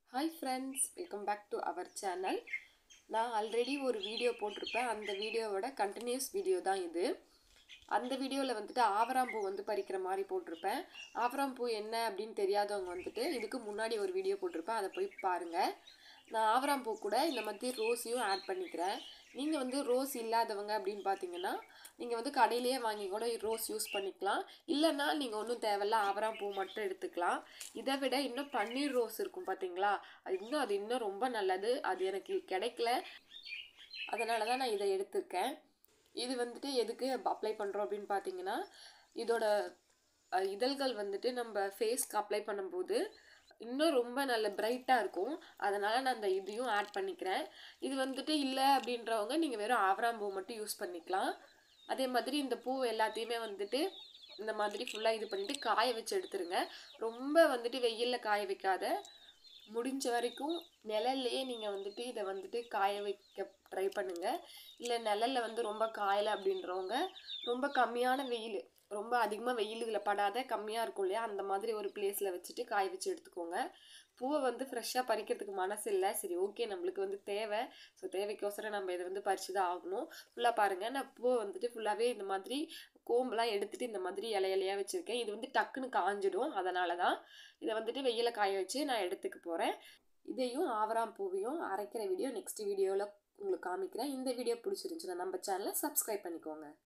hi friends welcome back to our channel நான் already ஒரு video போட்டிருப்பேன் அந்த வீடியோவோட கண்டினியூஸ் வீடியோ தான் இது அந்த வீடியோவில் வந்துட்டு ஆவராம்பூ வந்து பறிக்கிற மாதிரி போட்டிருப்பேன் ஆவராம்பூ என்ன அப்படின்னு தெரியாதவங்க வந்துட்டு இதுக்கு முன்னாடி ஒரு வீடியோ போட்டிருப்பேன் அதை போய் பாருங்கள் நான் ஆவராம்பூ கூட இந்த மாதிரி ரோஸையும் ஆட் பண்ணிக்கிறேன் நீங்கள் வந்து ரோஸ் இல்லாதவங்க அப்படின்னு பார்த்தீங்கன்னா நீங்கள் வந்து கடையிலேயே வாங்கி கூட ரோஸ் யூஸ் பண்ணிக்கலாம் இல்லைன்னா நீங்கள் ஒன்றும் தேவையில்ல ஆவராம்பூ மட்டும் எடுத்துக்கலாம் இதை விட இன்னும் பன்னீர் ரோஸ் இருக்கும் பார்த்தீங்களா அது இன்னும் அது இன்னும் ரொம்ப நல்லது அது எனக்கு கிடைக்கல அதனால தான் நான் இதை எடுத்திருக்கேன் இது வந்துட்டு எதுக்கு அப்ளை பண்ணுறோம் அப்படின்னு பார்த்தீங்கன்னா இதோட அஹ், இதழ்கள் வந்துட்டு நம்ம ஃபேஸ்க்கு அப்ளை பண்ணும்போது இன்னும் ரொம்ப நல்ல பிரைட்டாக இருக்கும் அதனால் நான் அந்த இதையும் ஆட் பண்ணிக்கிறேன் இது வந்துட்டு இல்லை அப்படின்றவங்க நீங்கள் வெறும் ஆவராம்பூ மட்டும் யூஸ் பண்ணிக்கலாம் அதே மாதிரி இந்த பூ எல்லாத்தையுமே வந்துட்டு இந்த மாதிரி ஃபுல்லாக இது பண்ணிவிட்டு காய வச்சு எடுத்துருங்க ரொம்ப வந்துட்டு வெயிலில் காய வைக்காத முடிஞ்ச வரைக்கும் நிழல்லையே நீங்கள் வந்துட்டு இதை வந்துட்டு காய வைக்க ட்ரை பண்ணுங்கள் இல்லை நிழல்ல வந்து ரொம்ப காயலை அப்படின்றவங்க ரொம்ப கம்மியான வெயில் ரொம்ப அதிகமாக வெயில் இதில் படாத கம்மியாக இருக்கும் இல்லையா அந்த மாதிரி ஒரு பிளேஸில் வச்சுட்டு காய வச்சு எடுத்துக்கோங்க பூவை வந்து ஃப்ரெஷ்ஷாக பறிக்கிறதுக்கு மனசு இல்லை சரி ஓகே நம்மளுக்கு வந்து தேவை ஸோ தேவைக்கோசரம் நம்ம இதை வந்து பறித்து தான் ஆகணும் ஃபுல்லாக பாருங்கள் நான் பூவை வந்துட்டு ஃபுல்லாகவே இந்த மாதிரி கோம்பெலாம் எடுத்துட்டு இந்த மாதிரி இலை இலையாக வச்சுருக்கேன் இது வந்து டக்குன்னு காஞ்சிடும் அதனால தான் இதை வந்துட்டு வெயில காய வச்சு நான் எடுத்துக்க போகிறேன் இதையும் ஆவராம் பூவையும் அரைக்கிற வீடியோ நெக்ஸ்ட் வீடியோவில் உங்களுக்கு காமிக்கிறேன் இந்த வீடியோ பிடிச்சிருந்துச்சுன்னா நம்ம சேனலை சப்ஸ்கிரைப் பண்ணிக்கோங்க